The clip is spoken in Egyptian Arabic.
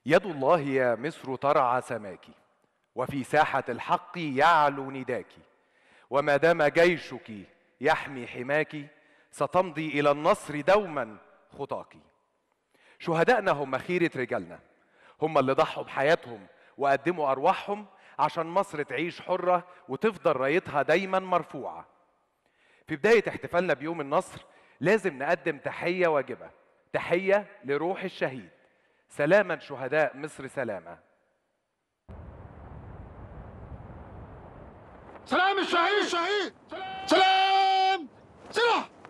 يد الله يا مصر ترعى سماك وفي ساحة الحق يعلو نداك وما دام جيشك يحمي حماك ستمضي إلى النصر دوما خطاك شهدائنا هم خيرة رجالنا هم اللي ضحوا بحياتهم وقدموا أرواحهم عشان مصر تعيش حرة وتفضل رايتها دايما مرفوعة في بداية احتفالنا بيوم النصر لازم نقدم تحية واجبة تحية لروح الشهيد سلاما شهداء مصر سلاما سلام الشهيد شهيد سلام سلاح